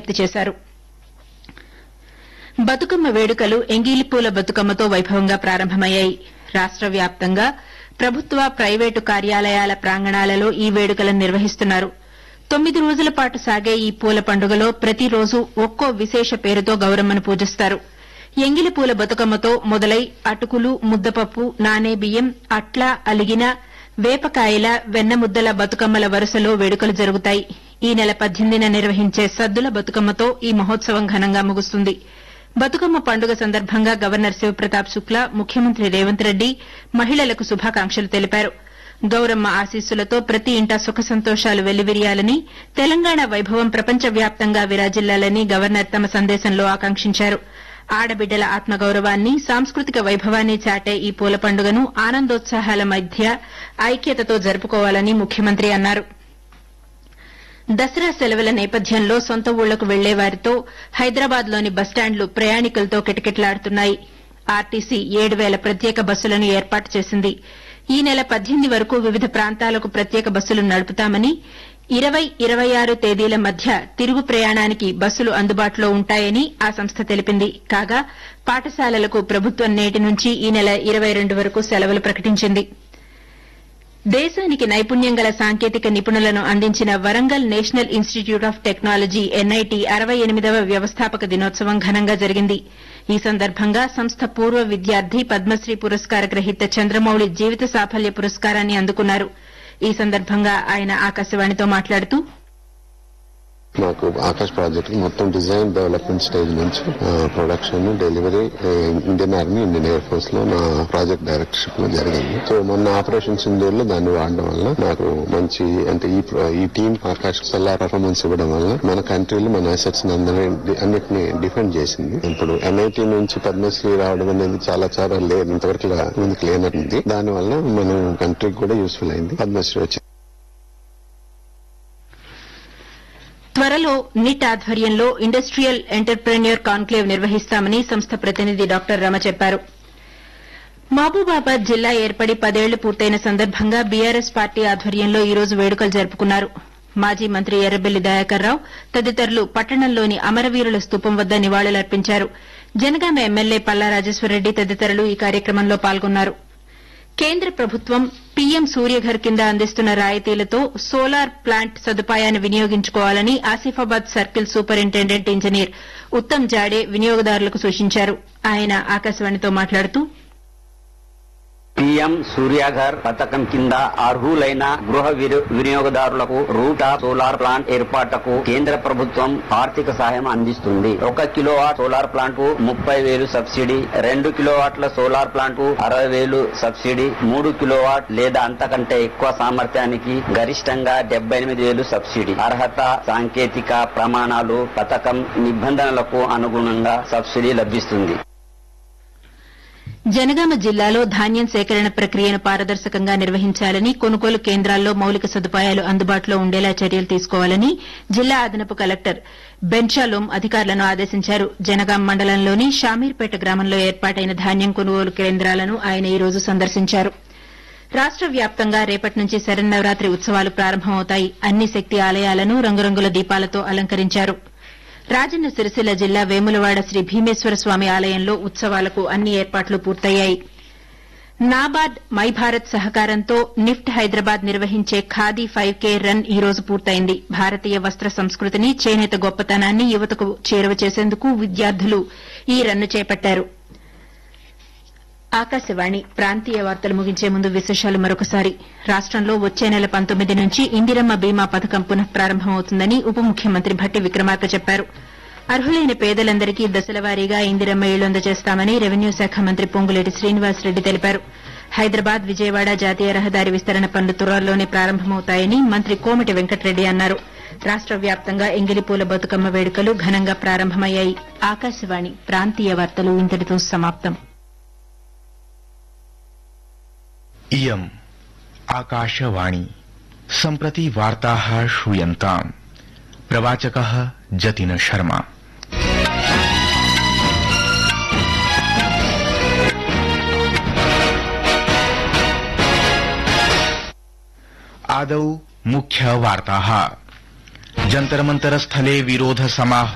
విజ్ఞప్తి చేశారు బతుకమ్మ వేడుకలు ఎంగిలిపూల బతుకమ్మతో వైభవంగా ప్రారంభమయ్యాయి రాష్ట వ్యాప్తంగా ప్రభుత్వ ప్రైవేటు కార్యాలయాల ప్రాంగణాలలో ఈ వేడుకలను నిర్వహిస్తున్నారు తొమ్మిది రోజుల పాటు సాగే ఈ పూల పండుగలో ప్రతిరోజు ఒక్కో విశేష పేరుతో గౌరమ్మను పూజిస్తారు ఎంగిలి పూల బతుకమ్మతో మొదలై అటుకులు ముద్దపప్పు నానే బియ్యం అట్ల అలిగిన వేపకాయల వెన్నముద్దల బతుకమ్మల వరుసలో వేడుకలు జరుగుతాయి ఈ నెల పద్దెనిమిదిన నిర్వహించే సద్దుల బతుకమ్మతో ఈ మహోత్సవం ఘనంగా ముగుస్తుంది బతుకమ్మ పండుగ సందర్భంగా గవర్నర్ శివప్రతాప్ శుక్లా ముఖ్యమంత్రి రేవంత్ రెడ్డి మహిళలకు శుభాకాంక్షలు తెలిపారు గౌరమ్మ ఆశీస్సులతో ప్రతి ఇంటా సుఖ సంతోషాలు వెల్లివిరియాలని తెలంగాణ వైభవం ప్రపంచవ్యాప్తంగా విరాజిల్లాలని గవర్నర్ తమ సందేశంలో ఆకాంక్షించారు ఆడబిడ్డల ఆత్మగౌరవాన్ని సాంస్కృతిక వైభవాన్ని చాటే ఈ పూల పండుగను ఆనందోత్సాహాల మధ్య ఐక్యతతో జరుపుకోవాలని ముఖ్యమంత్రి అన్నారు దసరా సెలవుల నేపథ్యంలో సొంత ఊళ్లకు వెళ్లే వారితో హైదరాబాద్లోని బస్టాండ్లు ప్రయాణికులతో కిటకిటలాడుతున్నాయి ఆర్టీసీ ఏడు వేల ప్రత్యేక బస్సులను ఏర్పాటు చేసింది ఈ నెల పద్దెనిమిది వరకు వివిధ ప్రాంతాలకు ప్రత్యేక బస్సులు నడుపుతామని ఇరవై ఇరవై ఆరు తేదీల మధ్య తిరుగు ప్రయాణానికి బస్సులు అందుబాటులో ఉంటాయని ఆ సంస్థ తెలిపింది కాగా పాఠశాలలకు ప్రభుత్వం నేటి నుంచి ఈ నెల ఇరవై రెండు వరకు సెలవులు ప్రకటించింది దేశానికి నైపుణ్యం గల సాంకేతిక నిపుణులను అందించిన Warangal national institute of technology NIT అరవై ఎనిమిదవ వ్యవస్థాపక దినోత్సవం ఘనంగా జరిగింది ఈ సందర్భంగా సంస్థ పూర్వ విద్యార్థి పద్మశ్రీ పురస్కార గ్రహీత చంద్రమౌళి జీవిత సాఫల్య పురస్కారాన్ని అందుకున్నారు ఈ సందర్భంగా ఆయన ఆకాశవాణితో మాట్లాడుతూ మాకు ఆకాశ్ ప్రాజెక్ట్ మొత్తం డిజైన్ డెవలప్మెంట్ స్టేజ్ నుంచి production delivery Indian army Indian air force లో నా ప్రాజెక్ట్ డైరెక్టర్షిప్ లో జరిగింది సో మొన్న ఆపరేషన్ సింధూర్ లో దాన్ని వాడడం వల్ల నాకు మంచి అంటే ఈ ప్ర- ఈ టీం ఆకాశ్ సల్లా పర్ఫార్మెన్స్ ఇవ్వడం వల్ల మన కంట్రీలో మన అసెట్స్ అందరినీ అన్నిటిని డిఫెండ్ చేసింది ఇప్పుడు ఎన్ఐటి నుంచి పద్మశ్రీ రావడం అనేది చాలా చాలా లేదు ఇంతవరకు ఇలా ముందుకు లేనట్టుంది దాని వల్ల మన కంట్రీకి కూడా యూస్ఫుల్ అయింది పద్మశ్రీ వచ్చింది త్వరలో నిట్ ఆధ్వర్యంలో ఇండస్ట్రియల్ ఎంటర్ప్రెన్యూర్ కాన్క్లేవ్ నిర్వహిస్తామని సంస్థ ప్రతినిధి డాక్టర్ రమ చెప్పారు మహబూబాబాద్ జిల్లా ఏర్పడి పదేళ్లు పూర్తయిన సందర్భంగా బీఆర్ఎస్ పార్టీ ఆధ్వర్యంలో ఈ రోజు వేడుకలు జరుపుకున్నారు మాజీ మంత్రి ఎర్రబెల్లి దయాకర్ రావు తదితరులు పట్టణంలోని అమరవీరుల స్తూపం వద్ద నివాళులర్పించారు జనగామ ఎమ్మెల్యే పల్లా రాజేశ్వరరెడ్డి తదితరులు ఈ కార్యక్రమంలో పాల్గొన్నారు కేంద్ర ప్రభుత్వం పీఎం సూర్యఘర్ కింద అందిస్తున్న రాయితీలతో సోలార్ ప్లాంట్ సదుపాయాన్ని వినియోగించుకోవాలని Asifabad circle superintendent engineer Uttam Jade వినియోగదారులకు సూచించారు ఆయన ఆకాశవాణితో మాట్లాడుతూ పీఎం సూర్యాఘర్ పథకం కింద అర్హులైన గృహ విరు- వినియోగదారులకు రూటా సోలార్ ప్లాంట్ ఏర్పాటుకు కేంద్ర ప్రభుత్వం ఆర్థిక సహాయం అందిస్తుంది ఒక కిలోవాట్ సోలార్ ప్లాంట్ కు ముప్పై వేలు సబ్సిడీ రెండు కిలోవాట్ల సోలార్ ప్లాంట్ కు అరవై వేలు సబ్సిడీ మూడు కిలోవాట్ లేదా అంతకంటే ఎక్కువ సామర్థ్యానికి గరిష్టంగా డెబ్బై ఎనిమిది వేలు సబ్సిడీ అర్హత సాంకేతిక ప్రమాణాలు పథకం నిబంధనలకు అనుగుణంగా సబ్సిడీ లభిస్తుంది జనగామ జిల్లాలో ధాన్యం సేకరణ ప్రక్రియను పారదర్శకంగా నిర్వహించాలని కొనుగోలు కేంద్రాల్లో మౌలిక సదుపాయాలు అందుబాటులో ఉండేలా చర్యలు తీసుకోవాలని జిల్లా అదనపు కలెక్టర్ బెన్షాలోం అధికారులను ఆదేశించారు జనగాం మండలంలోని షామీర్పేట గ్రామంలో ఏర్పాటైన ధాన్యం కొనుగోలు కేంద్రాలను ఆయన ఈ రోజు సందర్శించారు రాష్ట వ్యాప్తంగా రేపటి నుంచి శరన్నవరాత్రి ఉత్సవాలు ప్రారంభమవుతాయి అన్ని శక్తి ఆలయాలను రంగురంగుల దీపాలతో అలంకరించారు రాజన్న సిరిసిల్ల జిల్లా వేములవాడ శ్రీ భీమేశ్వర స్వామి ఆలయంలో ఉత్సవాలకు అన్ని ఏర్పాట్లు పూర్తయ్యాయి నాబార్డ్ మై భారత్ సహకారంతో నిఫ్ట్ హైదరాబాద్ నిర్వహించే ఖాదీ ఫైవ్ కే రన్ ఈ రోజు పూర్తయింది భారతీయ వస్త్ర సంస్కృతిని చేనేత గొప్పతనాన్ని యువతకు చేరువ చేసేందుకు విద్యార్థులు ఈ రన్ను చేపట్టారు ఆకాశవాణి ప్రాంతీయ వార్తలు ముగించే ముందు విశేషాలు మరొకసారి రాష్టంలో వచ్చే నెల పంతొమ్మిది నుంచి ఇందిరమ్మ బీమా పథకం పునః ప్రారంభమవుతుందని ఉప ముఖ్యమంత్రి భట్టి విక్రమార్క చెప్పారు అర్హులైన పేదలందరికీ దశలవారీగా ఇందిరమ్మ ఇళ్లు అందజేస్తామని రెవెన్యూ శాఖ మంత్రి పొంగులేటి శ్రీనివాసరెడ్డి తెలిపారు హైదరాబాద్ విజయవాడ జాతీయ రహదారి విస్తరణ పనులు త్వరలోనే ప్రారంభమవుతాయని మంత్రి కోమటి వెంకటరెడ్డి అన్నారు రాష్ట వ్యాప్తంగా ఎంగిలిపూల బతుకమ్మ వేడుకలు ఘనంగా ప్రారంభమయ్యాయి ఆకాశవాణి ప్రాంతీయ వార్తలు ఇంతటితో సమాప్తం इयम् आकाशवाणी सम्प्रति वार्ताः श्रूयन्ताम् प्रवाचकः जतिन शर्मा आदौ मुख्यवार्ताः जन्तरमन्तरस्थले विरोध